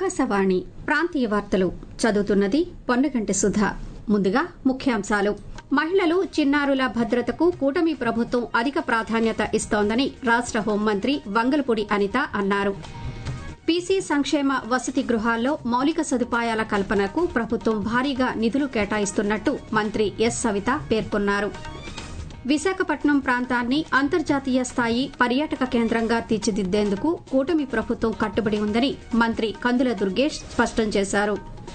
ఆకాశవాణి ప్రాంతీయ వార్తలు చదువుతున్నది పొన్నగంటి సుధ ముందుగా ముఖ్యాంశాలు మహిళలు చిన్నారుల భద్రతకు కూటమి ప్రభుత్వం అధిక ప్రాధాన్యత ఇస్తోందని రాష్ట హోంమంత్రి వంగలపూడి అనిత అన్నారు పీసీ సంక్షేమ వసతి గృహాల్లో మౌలిక సదుపాయాల కల్పనకు ప్రభుత్వం భారీగా నిధులు కేటాయిస్తున్నట్టు మంత్రి ఎస్ సవిత పేర్కొన్నారు విశాఖపట్నం ప్రాంతాన్ని అంతర్జాతీయ స్థాయి పర్యాటక కేంద్రంగా తీర్చిదిద్దేందుకు కూటమి ప్రభుత్వం కట్టుబడి ఉందని మంత్రి కందుల దుర్గేష్ స్పష్టం చేశారు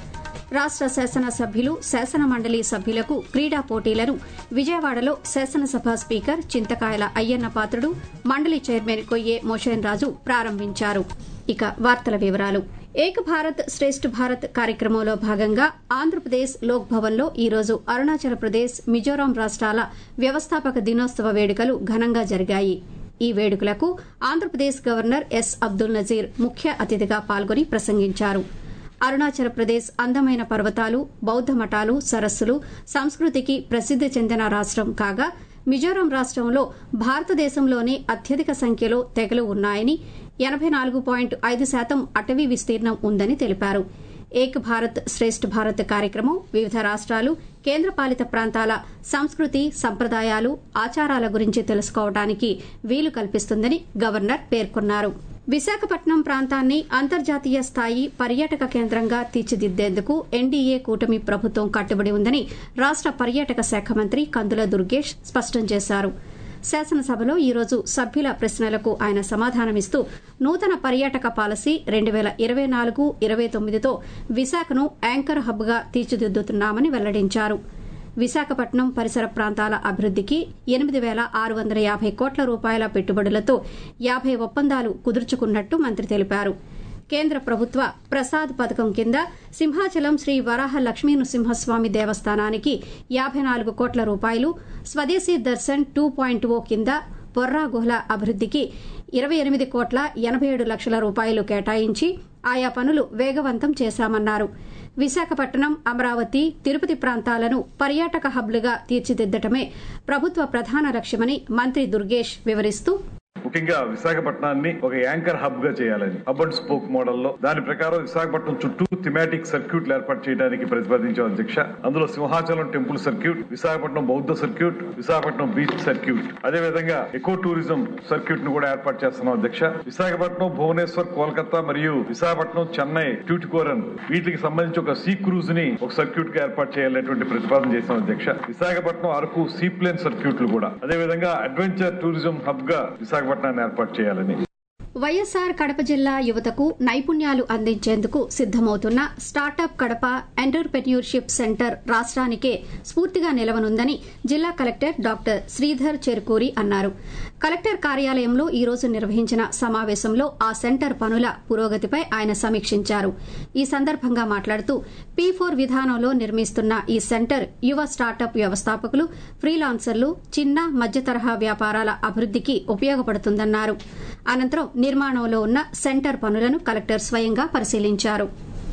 రాష్ట శాసనసభ్యులు శాసనమండలి సభ్యులకు క్రీడా పోటీలను విజయవాడలో శాసనసభ స్పీకర్ చింతకాయల అయ్యన్న పాత్రుడు మండలి చైర్మన్ కొయ్యే మోషన్ రాజు ప్రారంభించారు ఇక వార్తల వివరాలు ఏక్ భారత్ శ్రేష్ఠ భారత్ కార్యక్రమంలో భాగంగా ఆంధ్రప్రదేశ్ లోక్ భవన్లో ఈరోజు అరుణాచల్ ప్రదేశ్ మిజోరాం రాష్టాల వ్యవస్థాపక దినోత్సవ వేడుకలు ఘనంగా జరిగాయి ఈ వేడుకలకు ఆంధ్రప్రదేశ్ గవర్నర్ ఎస్ అబ్దుల్ నజీర్ ముఖ్య అతిథిగా పాల్గొని ప్రసంగించారు అరుణాచల్ ప్రదేశ్ అందమైన పర్వతాలు బౌద్ధ మఠాలు సరస్సులు సంస్కృతికి ప్రసిద్ది చెందిన రాష్టం కాగా మిజోరాం రాష్టంలో భారతదేశంలోనే అత్యధిక సంఖ్యలో తెగలు ఉన్నాయని ఎనబై నాలుగు పాయింట్ ఐదు శాతం అటవీ విస్తీర్ణం ఉందని తెలిపారు ఏక్ భారత్ శ్రేష్ఠ భారత్ కార్యక్రమం వివిధ రాష్ట్రాలు కేంద్రపాలిత ప్రాంతాల సంస్కృతి సంప్రదాయాలు ఆచారాల గురించి తెలుసుకోవడానికి వీలు కల్పిస్తుందని గవర్నర్ పేర్కొన్నారు విశాఖపట్నం ప్రాంతాన్ని అంతర్జాతీయ స్థాయి పర్యాటక కేంద్రంగా తీర్చిదిద్దేందుకు ఎన్డీఏ కూటమి ప్రభుత్వం కట్టుబడి ఉందని రాష్ట పర్యాటక శాఖ మంత్రి కందుల దుర్గేష్ స్పష్టం చేశారు శాసనసభలో ఈరోజు సభ్యుల ప్రశ్నలకు ఆయన సమాధానమిస్తూ నూతన పర్యాటక పాలసీ రెండు పేల ఇరవై నాలుగు ఇరవై తొమ్మిదితో విశాఖను యాంకర్ హబ్గా తీర్చిదిద్దుతున్నామని వెల్లడించారు విశాఖపట్నం పరిసర ప్రాంతాల అభివృద్దికి ఎనిమిది పేల ఆరు వందల యాభై కోట్ల రూపాయల పెట్టుబడులతో యాభై ఒప్పందాలు కుదుర్చుకున్నట్టు మంత్రి తెలిపారు కేంద్ర ప్రభుత్వ ప్రసాద్ పథకం కింద సింహాచలం శ్రీ వరాహ లక్ష్మీ నృసింహస్వామి దేవస్థానానికి యాభై నాలుగు కోట్ల రూపాయలు స్వదేశీ దర్శన్ టూ పాయింట్ ఓ కింద బొర్రా గుహల అభివృద్దికి ఇరవై ఎనిమిది కోట్ల ఎనబై ఏడు లక్షల రూపాయలు కేటాయించి ఆయా పనులు వేగవంతం చేశామన్నారు విశాఖపట్నం అమరావతి తిరుపతి ప్రాంతాలను పర్యాటక హబ్లుగా తీర్చిదిద్దటమే ప్రభుత్వ ప్రధాన లక్ష్యమని మంత్రి దుర్గేష్ వివరిస్తూ ముఖ్యంగా విశాఖపట్నాన్ని ఒక యాంకర్ హబ్ గా చేయాలని హబ్ అండ్ స్పోక్ మోడల్లో దాని ప్రకారం విశాఖపట్నం చుట్టూ థిమాటిక్ సర్క్యూట్లు ఏర్పాటు చేయడానికి ప్రతిపాదించాం అధ్యక్ష అందులో సింహాచలం టెంపుల్ సర్క్యూట్ విశాఖపట్నం బౌద్ధ సర్క్యూట్ విశాఖపట్నం బీచ్ సర్క్యూట్ అదే విధంగా ఎకో టూరిజం సర్క్యూట్ ను కూడా ఏర్పాటు చేస్తున్నాం అధ్యక్ష విశాఖపట్నం భువనేశ్వర్ కోల్కతా మరియు విశాఖపట్నం చెన్నై ట్యూటికోరన్ వీటికి సంబంధించి ఒక సీ క్రూజ్ ని ఒక సర్క్యూట్ గా ఏర్పాటు చేయాలనేటువంటి ప్రతిపాదన చేశాం అధ్యక్ష విశాఖపట్నం అరకు సీ ప్లేన్ సర్క్యూట్లు కూడా అదే విధంగా అడ్వెంచర్ టూరిజం హబ్ గా విశాఖపట్నాన్ని ఏర్పాటు చేయాలని వైఎస్సార్ కడప జిల్లా యువతకు నైపుణ్యాలు అందించేందుకు సిద్దమవుతున్న స్టార్టప్ కడప ఎంటర్ప్రెన్యూర్షిప్ సెంటర్ రాష్ట్రానికే స్ఫూర్తిగా నిలవనుందని జిల్లా కలెక్టర్ డాక్టర్ శ్రీధర్ చెరుకూరి అన్నారు కలెక్టర్ కార్యాలయంలో ఈ రోజు నిర్వహించిన సమావేశంలో ఆ సెంటర్ పనుల పురోగతిపై ఆయన సమీక్షించారు ఈ సందర్భంగా మాట్లాడుతూ పీ ఫోర్ విధానంలో నిర్మిస్తున్న ఈ సెంటర్ యువ స్టార్టప్ వ్యవస్థాపకులు ఫ్రీలాన్సర్లు చిన్న మధ్య తరహా వ్యాపారాల అభివృద్దికి ఉపయోగపడుతుందన్నారు అనంతరం నిర్మాణంలో ఉన్న సెంటర్ పనులను కలెక్టర్ స్వయంగా పరిశీలించారు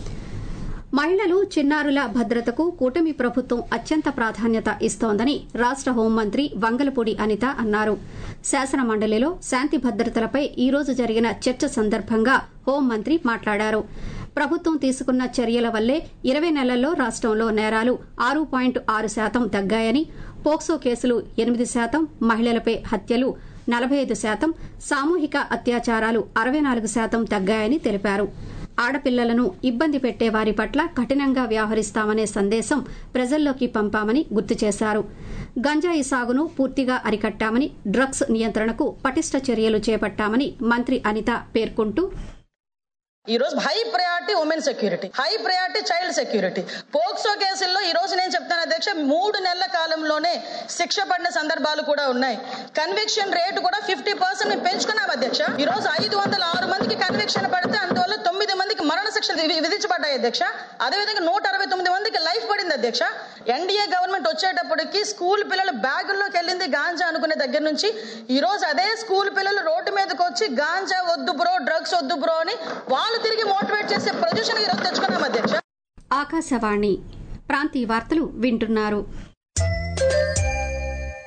మహిళలు చిన్నారుల భద్రతకు కూటమి ప్రభుత్వం అత్యంత ప్రాధాన్యత ఇస్తోందని రాష్ట హోంమంత్రి వంగలపూడి అనిత అన్నారు శాసన మండలిలో శాంతి భద్రతలపై ఈ రోజు జరిగిన చర్చ సందర్భంగా హోంమంత్రి మాట్లాడారు ప్రభుత్వం తీసుకున్న చర్యల వల్లే ఇరవై నెలల్లో రాష్టంలో నేరాలు ఆరు పాయింట్ ఆరు శాతం తగ్గాయని పోక్సో కేసులు ఎనిమిది శాతం మహిళలపై హత్యలు నలభై ఐదు శాతం సామూహిక అత్యాచారాలు అరవై నాలుగు శాతం తగ్గాయని తెలిపారు ఆడపిల్లలను ఇబ్బంది పెట్టే వారి పట్ల కఠినంగా వ్యవహరిస్తామనే సందేశం ప్రజల్లోకి పంపామని గుర్తు చేశారు గంజాయి సాగును పూర్తిగా అరికట్టామని డ్రగ్స్ నియంత్రణకు పటిష్ట చర్యలు చేపట్టామని మంత్రి అనిత పేర్కొంటూ ఈ రోజు high priority women security high priority child security POCSO కేసుల్లో ఈ రోజు నేను చెప్తాను అధ్యక్ష మూడు నెలల కాలంలోనే శిక్ష పడిన సందర్భాలు కూడా ఉన్నాయి కన్విక్షన్ రేటు కూడా ఫిఫ్టీ పర్సెంట్ మేము పెంచుకున్నాం అధ్యక్ష ఈ రోజు ఐదు వందల ఆరు మందికి కన్విక్షన్ పడితే అందువల్ల తొమ్మిది మందికి మరణ శిక్ష వి- విధించబడ్డాయి అధ్యక్ష అదేవిధంగా నూట అరవై తొమ్మిది మందికి లైఫ్ పడింది అధ్యక్ష ఎన్డీఏ గవర్నమెంట్ వచ్చేటప్పటికి స్కూల్ పిల్లలు బ్యాగుల్లోకి వెళ్ళింది గాంజా అనుకునే దగ్గర నుంచి ఈ రోజు అదే స్కూల్ పిల్లలు రోడ్డు మీదకి వచ్చి గాంజా వద్దు బ్రో డ్రగ్స్ వద్దు బ్రో అని వాళ్ళు తిరిగి మోటివేట్ చేసే పొజిషన్ ఈ రోజు తెచ్చుకున్నాం అధ్యక్ష ఆకాశవాణి ప్రాంతీయ వార్తలు వింటున్నారు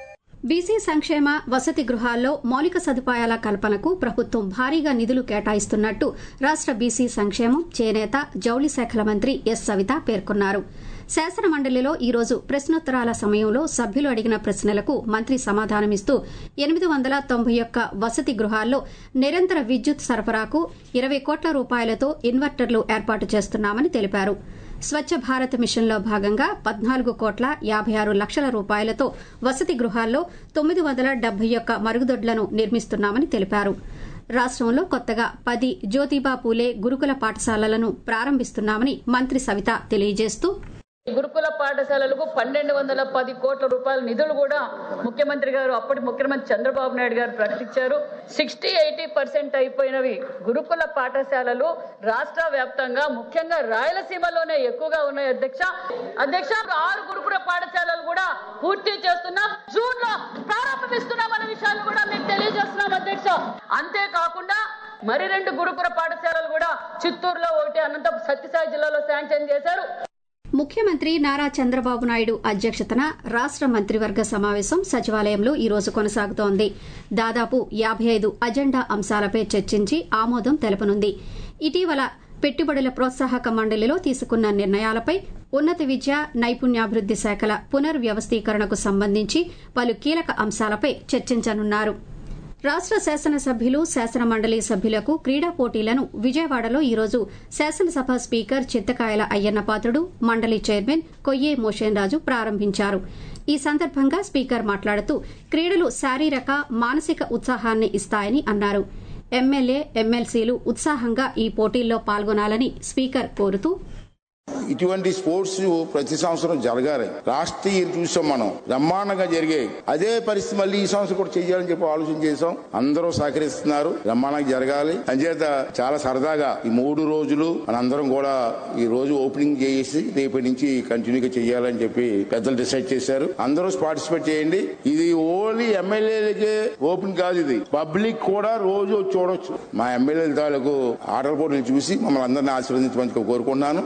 బీసీ సంక్షేమ వసతి గృహాల్లో మౌలిక సదుపాయాల కల్పనకు ప్రభుత్వం భారీగా నిధులు కేటాయిస్తున్నట్టు రాష్ట బీసీ సంక్షేమం చేనేత జౌళి శాఖల మంత్రి ఎస్ సవిత పేర్కొన్నారు శాసన మండలిలో ఈరోజు ప్రశ్నోత్తరాల సమయంలో సభ్యులు అడిగిన ప్రశ్నలకు మంత్రి సమాధానమిస్తూ ఎనిమిది వందల తొంభై ఒక్క వసతి గృహాల్లో నిరంతర విద్యుత్ సరఫరాకు ఇరవై కోట్ల రూపాయలతో ఇన్వర్టర్లు ఏర్పాటు చేస్తున్నామని తెలిపారు స్వచ్ఛ భారత్ మిషన్లో భాగంగా పద్నాలుగు కోట్ల యాభై ఆరు లక్షల రూపాయలతో వసతి గృహాల్లో తొమ్మిది వందల డెబ్బై ఒక్క మరుగుదొడ్లను నిర్మిస్తున్నామని తెలిపారు రాష్టంలో కొత్తగా పది జ్యోతిబా పూలే గురుకుల పాఠశాలలను ప్రారంభిస్తున్నామని మంత్రి సవిత తెలియజేస్తూ గురుకుల పాఠశాలలకు పన్నెండు వందల పది కోట్ల రూపాయల నిధులు కూడా ముఖ్యమంత్రి గారు అప్పటి ముఖ్యమంత్రి చంద్రబాబు నాయుడు గారు ప్రకటించారు సిక్స్టీ ఎయిటీ పర్సెంట్ అయిపోయినవి గురుకుల పాఠశాలలు రాష్ట్ర వ్యాప్తంగా ముఖ్యంగా రాయలసీమలోనే ఎక్కువగా ఉన్నాయి అధ్యక్ష అధ్యక్ష ఆరు గురుకుల పాఠశాలలు కూడా పూర్తి చేస్తున్నాం జూన్ లో ప్రారంభిస్తున్నాం అనే విషయాన్ని కూడా మీకు తెలియజేస్తున్నాం అధ్యక్ష అంతేకాకుండా మరి రెండు గురుకుల పాఠశాలలు కూడా చిత్తూరులో ఒకటి అనంత సత్యసాయి జిల్లాలో శాంక్షన్ చేశారు ముఖ్యమంత్రి నారా చంద్రబాబు నాయుడు అధ్యక్షతన రాష్ట మంత్రివర్గ సమావేశం సచివాలయంలో ఈ రోజు కొనసాగుతోంది దాదాపు యాభై ఐదు అజెండా అంశాలపై చర్చించి ఆమోదం తెలపనుంది ఇటీవల పెట్టుబడుల ప్రోత్సాహక మండలిలో తీసుకున్న నిర్ణయాలపై ఉన్నత విద్య నైపుణ్యాభివృద్ది శాఖల పునర్వ్యవస్థీకరణకు సంబంధించి పలు కీలక అంశాలపై చర్చించనున్నారు రాష్ట శాసనసభ్యులు శాసనమండలి సభ్యులకు క్రీడా పోటీలను విజయవాడలో ఈరోజు శాసనసభ స్పీకర్ చింతకాయల అయ్యన్నపాత్రుడు మండలి చైర్మన్ కొయ్యే మోషేన్ రాజు ప్రారంభించారు ఈ సందర్భంగా స్పీకర్ మాట్లాడుతూ క్రీడలు శారీరక మానసిక ఉత్సాహాన్ని ఇస్తాయని అన్నారు ఎమ్మెల్యే ఎమ్మెల్సీలు ఉత్సాహంగా ఈ పోటీల్లో పాల్గొనాలని స్పీకర్ కోరుతూ ఇటువంటి స్పోర్ట్స్ ప్రతి సంవత్సరం జరగాలి లాస్ట్ ఇయర్ చూసాం మనం బ్రహ్మాండంగా జరిగాయి అదే పరిస్థితి మళ్ళీ ఈ సంవత్సరం కూడా చేయాలని చెప్పి ఆలోచన చేసాం అందరూ సహకరిస్తున్నారు బ్రహ్మాండంగా జరగాలి అంచేత చాలా సరదాగా ఈ మూడు రోజులు మనందరం కూడా ఈ రోజు ఓపెనింగ్ చేసి రేపటి నుంచి కంటిన్యూగా చేయాలని చెప్పి పెద్దలు డిసైడ్ చేశారు అందరూ పార్టిసిపేట్ చేయండి ఇది ఓన్లీ ఎమ్మెల్యేలకే ఓపెన్ కాదు ఇది పబ్లిక్ కూడా రోజు వచ్చి చూడొచ్చు మా ఎమ్మెల్యేల తాలూకు ఆటల పోటీలు చూసి మమ్మల్ని అందరినీ ఆశీర్వదించమని కోరుకుంటున్నాను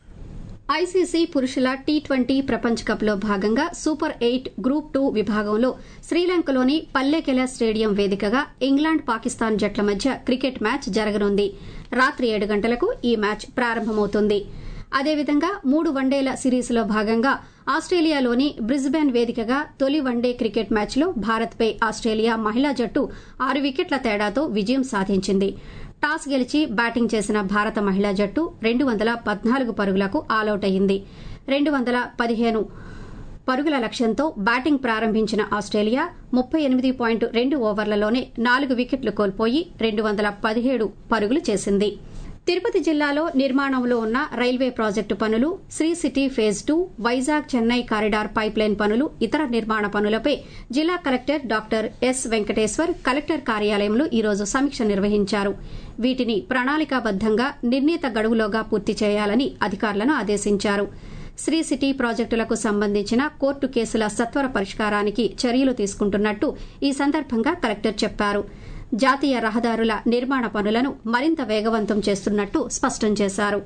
ఐసీసీ పురుషుల టీ ట్వంటీ ప్రపంచ కప్ లో భాగంగా సూపర్ ఎయిట్ గ్రూప్ టూ విభాగంలో శ్రీలంకలోని పల్లెకెల స్టేడియం వేదికగా ఇంగ్లాండ్ పాకిస్తాన్ జట్ల మధ్య క్రికెట్ మ్యాచ్ జరగనుంది రాత్రి ఏడు గంటలకు ఈ మ్యాచ్ ప్రారంభమవుతుంది అదేవిధంగా మూడు వన్డేల సిరీస్లో భాగంగా ఆస్ట్రేలియాలోని బ్రిస్బెన్ వేదికగా తొలి వన్డే క్రికెట్ మ్యాచ్లో భారత్పై ఆస్ట్రేలియా మహిళా జట్టు ఆరు వికెట్ల తేడాతో విజయం సాధించింది టాస్ గెలిచి బ్యాటింగ్ చేసిన భారత మహిళా జట్టు రెండు వందల పద్నాలుగు పరుగులకు ఆలౌట్ అయింది రెండు వందల పదిహేను పరుగుల లక్ష్యంతో బ్యాటింగ్ ప్రారంభించిన ఆస్ట్రేలియా ముప్పై ఎనిమిది పాయింట్ రెండు ఓవర్లలోనే నాలుగు వికెట్లు కోల్పోయి రెండు వందల పదిహేడు పరుగులు చేసింది తిరుపతి జిల్లాలో నిర్మాణంలో ఉన్న రైల్వే ప్రాజెక్టు పనులు Sri City phase two Vizag Chennai corridor pipeline పనులు ఇతర నిర్మాణ పనులపై జిల్లా collector doctor S Venkateshwar collector కార్యాలయంలో ఈరోజు సమీక్ష నిర్వహించారు వీటిని ప్రణాళికాబద్దంగా నిర్ణీత గడువులోగా పూర్తి చేయాలని అధికారులను ఆదేశించారు శ్రీ సిటీ ప్రాజెక్టులకు సంబంధించిన కోర్టు కేసుల సత్వర పరిష్కారానికి చర్యలు తీసుకుంటున్నట్టు ఈ సందర్భంగా కలెక్టర్ చెప్పారు జాతీయ రహదారుల నిర్మాణ పనులను మరింత వేగవంతం చేస్తున్నట్టు స్పష్టం చేశారు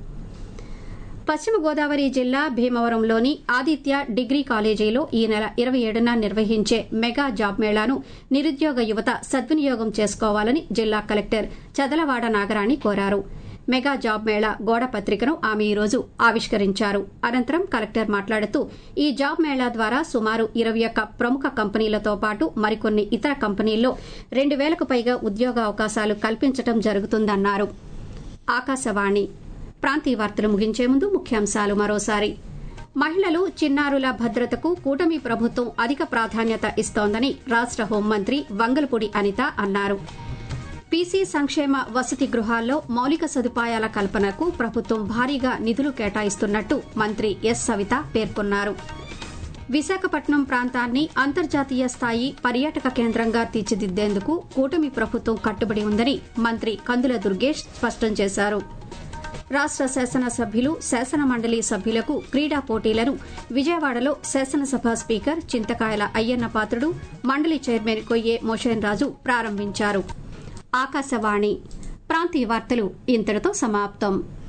పశ్చిమ గోదావరి జిల్లా భీమవరంలోని ఆదిత్య డిగ్రీ కాలేజీలో ఈ నెల ఇరవై ఏడున నిర్వహించే మెగా జాబ్ మేళాను నిరుద్యోగ యువత సద్వినియోగం చేసుకోవాలని జిల్లా కలెక్టర్ చదలవాడ నాగరాణి కోరారు మెగా జాబ్ మేళా గోడ పత్రికను ఆమె ఈరోజు ఆవిష్కరించారు అనంతరం కలెక్టర్ మాట్లాడుతూ ఈ జాబ్ మేళా ద్వారా సుమారు ఇరవై ఒక్క ప్రముఖ కంపెనీలతో పాటు మరికొన్ని ఇతర కంపెనీల్లో రెండు వేలకు పైగా ఉద్యోగ అవకాశాలు కల్పించడం జరుగుతుందన్నారు ఆకాశవాణి ప్రాంతీయ వార్తలు ముగించే ముందు ముఖ్యాంశాలు మరోసారి మహిళలు చిన్నారుల భద్రతకు కూటమి ప్రభుత్వం అధిక ప్రాధాన్యత ఇస్తోందని రాష్ట హోంమంత్రి వంగలపూడి అనిత అన్నారు పీసీ సంక్షేమ వసతి గృహాల్లో మౌలిక సదుపాయాల కల్పనకు ప్రభుత్వం భారీగా నిధులు కేటాయిస్తున్నట్టు మంత్రి ఎస్ సవిత పేర్కొన్నారు విశాఖపట్నం ప్రాంతాన్ని అంతర్జాతీయ స్థాయి పర్యాటక కేంద్రంగా తీర్చిదిద్దేందుకు కూటమి ప్రభుత్వం కట్టుబడి ఉందని మంత్రి కందుల దుర్గేష్ స్పష్టం చేశారు రాష్ట శాసనసభ్యులు శాసన మండలి సభ్యులకు క్రీడా పోటీలను విజయవాడలో శాసనసభ స్పీకర్ చింతకాయల అయ్యన్న పాత్రుడు మండలి చైర్మన్ కొయ్యే మోషేన్ రాజు ప్రారంభించారు ఆకాశవాణి ప్రాంతీయ వార్తలు ఇంతటితో సమాప్తం